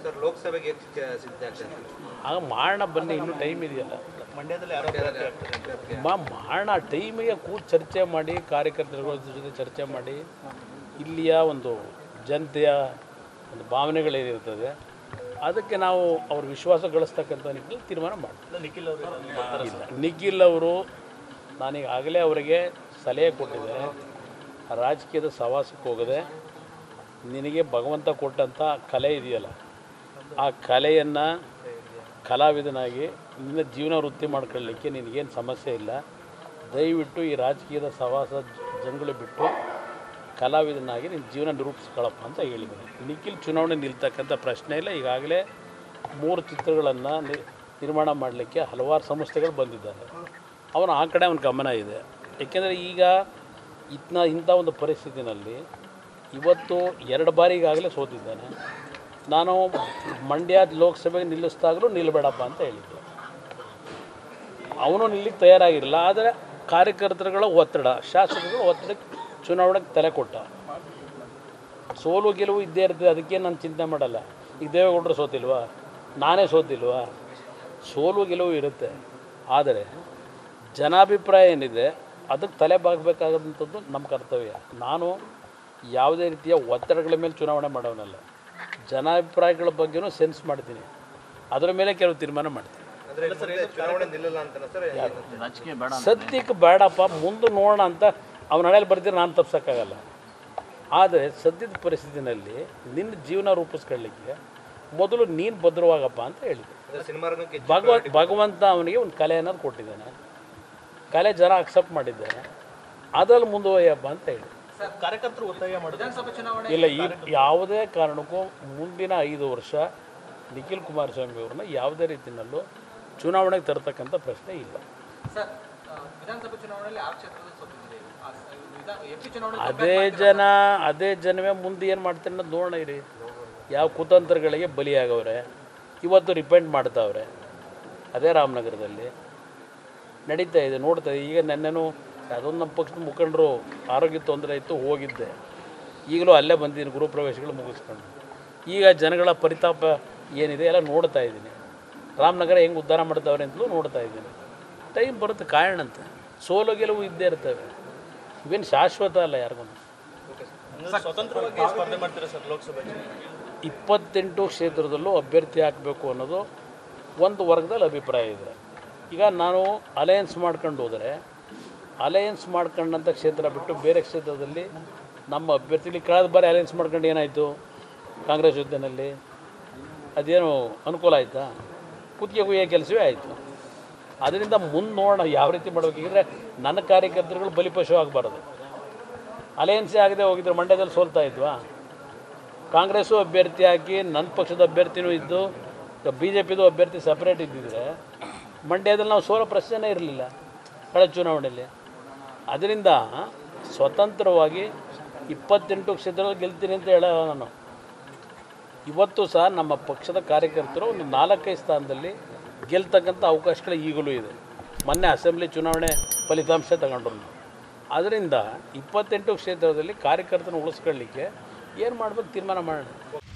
sir ಲೋಕಸಭೆಗೆ ಹೇಗೆ ಸಿದ್ಧ ಆಗ್ತದೆ ಆಗ ಮಾಡೋಣ ಬನ್ನಿ ಇನ್ನೂ ಟೈಮ್ ಇದೆಯಲ್ಲ ಮಂಡ್ಯದಲ್ಲಿ ಆರೋಗ್ಯ ಮಾ ಮಾಡೋಣ ಟೈಮಿಗೆ ಕೂತು ಚರ್ಚೆ ಮಾಡಿ ಕಾರ್ಯಕರ್ತರ ಜೊತೆ ಚರ್ಚೆ ಮಾಡಿ ಇಲ್ಲಿಯ ಒಂದು ಜನತೆಯ ಒಂದು ಭಾವನೆಗಳೇನಿರ್ತದೆ ಅದಕ್ಕೆ ನಾವು ಅವ್ರ ವಿಶ್ವಾಸ ಗಳಿಸ್ತಕ್ಕಂಥ ನಿಟ್ಟಿನಲ್ಲಿ ತೀರ್ಮಾನ ಮಾಡ್ತೀವಿ ನಿಖಿಲ್ ಅವರು ಇಲ್ಲ ನಿಖಿಲ್ ಅವರು ನಾನೀಗಾಗಲೇ ಅವರಿಗೆ ಸಲಹೆ ಕೊಟ್ಟಿದ್ದೆ ರಾಜಕೀಯದ ಸವಾಸಕ್ಕೆ ಹೋಗದೆ ನಿನಗೆ ಭಗವಂತ ಕೊಟ್ಟಂಥ ಕಲೆ ಇದೆಯಲ್ಲ ಆ ಕಲೆಯನ್ನು ಕಲಾವಿದನಾಗಿ ನಿನ್ನ ಜೀವನ ವೃತ್ತಿ ಮಾಡ್ಕೊಳ್ಳಿಕ್ಕೆ ನಿನಗೇನು ಸಮಸ್ಯೆ ಇಲ್ಲ ದಯವಿಟ್ಟು ಈ ರಾಜಕೀಯದ ಸವಾಸ ಜಂಗುಳಿ ಬಿಟ್ಟು ಕಲಾವಿದನಾಗಿ ನಿನ್ನ ಜೀವನ ನಿರೂಪಿಸ್ಕೊಳ್ಳಪ್ಪ ಅಂತ ಹೇಳಿದ್ದೀನಿ ನಿಖಿಲ್ ಚುನಾವಣೆ ನಿಲ್ತಕ್ಕಂಥ ಪ್ರಶ್ನೆ ಇಲ್ಲ ಈಗಾಗಲೇ ಮೂರು ಚಿತ್ರಗಳನ್ನು ನಿರ್ಮಾಣ ಮಾಡಲಿಕ್ಕೆ ಹಲವಾರು ಸಂಸ್ಥೆಗಳು ಬಂದಿದ್ದಾರೆ ಅವನು ಆ ಕಡೆ ಅವನ ಗಮನ ಇದೆ ಏಕೆಂದರೆ ಈಗ ಇತ್ನ ಇಂಥ ಒಂದು ಪರಿಸ್ಥಿತಿನಲ್ಲಿ ಇವತ್ತು ಎರಡು ಬಾರಿ ಈಗಾಗಲೇ ಸೋತಿದ್ದಾನೆ ನಾನು ಮಂಡ್ಯ ಲೋಕಸಭೆಗೆ ನಿಲ್ಲಿಸಿದಾಗಲೂ ನಿಲ್ಲಬೇಡಪ್ಪ ಅಂತ ಹೇಳಿದ್ದೆ ಅವನು ನಿಲ್ಲಿಕ್ಕೆ ತಯಾರಾಗಿರಲಿಲ್ಲ ಆದರೆ ಕಾರ್ಯಕರ್ತರುಗಳ ಒತ್ತಡ ಶಾಸಕರುಗಳ ಒತ್ತಡಕ್ಕೆ ಚುನಾವಣೆಗೆ ತಲೆ ಕೊಟ್ಟ ಸೋಲು ಗೆಲುವು ಇದ್ದೇ ಇರ್ತದೆ ಅದಕ್ಕೆ ನಾನು ಚಿಂತೆ ಮಾಡಲ್ಲ ಈಗ ದೇವೇಗೌಡರು ಸೋತಿಲ್ವಾ ನಾನೇ ಸೋತಿಲ್ವಾ ಸೋಲು ಗೆಲುವು ಇರುತ್ತೆ ಆದರೆ ಜನಾಭಿಪ್ರಾಯ ಏನಿದೆ ಅದಕ್ಕೆ ತಲೆ ಬಾಗಬೇಕಾದಂಥದ್ದು ನಮ್ಮ ಕರ್ತವ್ಯ ನಾನು ಯಾವುದೇ ರೀತಿಯ ಒತ್ತಡಗಳ ಮೇಲೆ ಚುನಾವಣೆ ಮಾಡೋನಲ್ಲ ಜನಾಭಿಪ್ರಾಯಗಳ ಬಗ್ಗೆನೂ ಸೆನ್ಸ್ ಮಾಡ್ತೀನಿ ಅದರ ಮೇಲೆ ಕೆಲವು ತೀರ್ಮಾನ ಮಾಡ್ತೀನಿ ಅಂದ್ರೆ ಮುಂದೆ ಚುನಾವಣೆ ನಿಲ್ಲಲ್ಲ ಅಂತಾನ ಸರ್ ರಾಜಕೀಯ ಬೇಡ ಸದ್ಯಕ್ಕೆ ಬೇಡಪ್ಪ ಮುಂದೆ ನೋಡೋಣ ಅಂತ ಅವನ ಹಣೆಯಲ್ಲಿ ಬರ್ದಿದ್ರೆ ನಾನು ತಪ್ಸೋಕ್ಕಾಗಲ್ಲ ಆದರೆ ಸದ್ಯದ ಪರಿಸ್ಥಿತಿನಲ್ಲಿ ನಿನ್ನ ಜೀವನ ರೂಪಿಸ್ಕೊಳ್ಳಿಕ್ಕೆ ಮೊದಲು ನೀನು ಭದ್ರವಾಗಪ್ಪ ಅಂತ ಹೇಳಿದೆ ಅಂದ್ರೆ ಸಿನಿಮಾ ರಂಗಕ್ಕೆ ಭಗವ ಭಗವಂತ ಅವನಿಗೆ ಒಂದು ಕಲೆ ಅನ್ನೋದು ಕೊಟ್ಟಿದ್ದಾನೆ ಕಲೆ ಜನ ಅಕ್ಸೆಪ್ಟ್ ಮಾಡಿದ್ದಾರೆ ಅದರಲ್ಲಿ ಮುಂದುವರಿಯಪ್ಪ ಅಂತ ಹೇಳಿ ಕಾರ್ಯಕರ್ತರು ಒತ್ತಾಯ ಮಾಡಿದ್ರು ಇಲ್ಲ ಈ ಯಾವುದೇ ಕಾರಣಕ್ಕೂ ಮುಂದಿನ ಐದು ವರ್ಷ ನಿಖಿಲ್ ಕುಮಾರಸ್ವಾಮಿ ಅವ್ರನ್ನ ಯಾವುದೇ ರೀತಿಯಲ್ಲೂ ಚುನಾವಣೆಗೆ ತರ್ತಕ್ಕಂಥ ಪ್ರಶ್ನೆ ಇಲ್ಲ ಸರ್ ಆ, ವಿಧಾನಸಭೆ ಚುನಾವಣೆಯಲ್ಲಿ ಆ ಕ್ಷೇತ್ರದಲ್ಲಿ ಸೋತಿದ್ದೀರಿ ಆ, ವಿಧಾನ ಎಂ ಪಿ ಚುನಾವಣೆ ಅದೇ ಜನ ಅದೇ ಜನವೇ ಮುಂದೆ ಏನು ಮಾಡ್ತಾರೆ ಅನ್ನೋದು ನೋಡೋಣ ಇರಿ ಯಾವ ಕುತಂತ್ರಗಳಿಗೆ ಬಲಿಯಾಗವ್ರೆ ಇವತ್ತು ರಿಪೆಂಟ್ ಮಾಡ್ತಾವ್ರೆ ಅದೇ ರಾಮನಗರದಲ್ಲಿ ನಡೀತಾ ಇದೆ ನೋಡ್ತಾ ಇದೆ ಈಗ ನೆನ್ನೆನೂ ಅದೊಂದು ನಮ್ಮ ಪಕ್ಷದ ಮುಖಂಡರು ಆರೋಗ್ಯ ತೊಂದರೆ ಇತ್ತು ಹೋಗಿದ್ದೆ ಈಗಲೂ ಅಲ್ಲೇ ಬಂದಿದ್ದೀನಿ ಗೃಹಪ್ರವೇಶಗಳು ಮುಗಿಸ್ಕೊಂಡು ಈಗ ಜನಗಳ ಪರಿತಾಪ ಏನಿದೆ ಎಲ್ಲ ನೋಡ್ತಾ ಇದ್ದೀನಿ ರಾಮನಗರ ಹೆಂಗೆ ಉದ್ಧಾರ ಮಾಡ್ತಾವ್ರೆ ಅಂತಲೂ ನೋಡ್ತಾ ಇದ್ದೀನಿ ಟೈಮ್ ಬರುತ್ತೆ ಕಾರಣಂತೆ ಸೋಲು ಗೆಲುವು ಇದ್ದೇ ಇರ್ತವೆ ಇವೇನು ಶಾಶ್ವತ ಅಲ್ಲ ಯಾರಿಗೂ ಸ್ವತಂತ್ರವಾಗಿ ಸ್ಪರ್ಧೆ ಮಾಡ್ತೀರಾ ಸರ್ ಲೋಕಸಭೆ ಇಪ್ಪತ್ತೆಂಟು ಕ್ಷೇತ್ರದಲ್ಲೂ ಅಭ್ಯರ್ಥಿ ಹಾಕಬೇಕು ಅನ್ನೋದು ಒಂದು ವರ್ಗದಲ್ಲಿ ಅಭಿಪ್ರಾಯ ಇದೆ ಈಗ ನಾನು ಅಲಯನ್ಸ್ ಮಾಡ್ಕೊಂಡು ಹೋದರೆ ಅಲಯನ್ಸ್ ಮಾಡ್ಕೊಂಡಂಥ ಕ್ಷೇತ್ರ ಬಿಟ್ಟು ಬೇರೆ ಕ್ಷೇತ್ರದಲ್ಲಿ ನಮ್ಮ ಅಭ್ಯರ್ಥಿಲಿ ಕಳೆದ ಬಾರಿ ಅಲಯನ್ಸ್ ಮಾಡ್ಕೊಂಡು ಏನಾಯಿತು ಕಾಂಗ್ರೆಸ್ ಜೊತೆಯಲ್ಲಿ ಅದೇನು ಅನುಕೂಲ ಆಯಿತಾ ಕುತ್ತಿಗೆ ಕುಯ್ಯೋ ಕೆಲಸವೇ ಆಯಿತು ಅದರಿಂದ ಮುಂದೆ ನೋಡೋಣ ಯಾವ ರೀತಿ ಮಾಡಬೇಕಿದ್ರೆ ನನ್ನ ಕಾರ್ಯಕರ್ತರುಗಳು ಬಲಿಪಶು ಆಗಬಾರ್ದು ಅಲಯನ್ಸೇ ಆಗದೆ ಹೋಗಿದ್ರೆ ಮಂಡ್ಯದಲ್ಲಿ ಸೋಲ್ತಾ ಇದ್ವಾ ಕಾಂಗ್ರೆಸ್ಸು ಅಭ್ಯರ್ಥಿ ಹಾಕಿ ನನ್ನ ಪಕ್ಷದ ಅಭ್ಯರ್ಥಿನೂ ಇದ್ದು ಬಿ ಜೆ ಪಿದು ಅಭ್ಯರ್ಥಿ ಸಪ್ರೇಟ್ ಇದ್ದಿದ್ರೆ ಮಂಡ್ಯದಲ್ಲಿ ನಾವು ಸೋಲೋ ಪ್ರಶ್ನೆನೇ ಇರಲಿಲ್ಲ ಕಳೆದ ಚುನಾವಣೆಯಲ್ಲಿ ಅದರಿಂದ ಸ್ವತಂತ್ರವಾಗಿ ಇಪ್ಪತ್ತೆಂಟು ಕ್ಷೇತ್ರದಲ್ಲಿ ಗೆಲ್ತೀನಿ ಅಂತ ಹೇಳ ನಾನು ಇವತ್ತು ಸಹ ನಮ್ಮ ಪಕ್ಷದ ಕಾರ್ಯಕರ್ತರು ಒಂದು ನಾಲ್ಕೈದು ಸ್ಥಾನದಲ್ಲಿ ಗೆಲ್ತಕ್ಕಂಥ ಅವಕಾಶಗಳು ಈಗಲೂ ಇದೆ ಮೊನ್ನೆ ಅಸೆಂಬ್ಲಿ ಚುನಾವಣೆ ಫಲಿತಾಂಶ ತಗೊಂಡ್ರು ನಾವು ಅದರಿಂದ ಇಪ್ಪತ್ತೆಂಟು ಕ್ಷೇತ್ರದಲ್ಲಿ ಕಾರ್ಯಕರ್ತನ ಉಳಿಸ್ಕೊಳ್ಳಿಕ್ಕೆ ಏನು ಮಾಡ್ಬೇಕು ತೀರ್ಮಾನ ಮಾಡೋಣ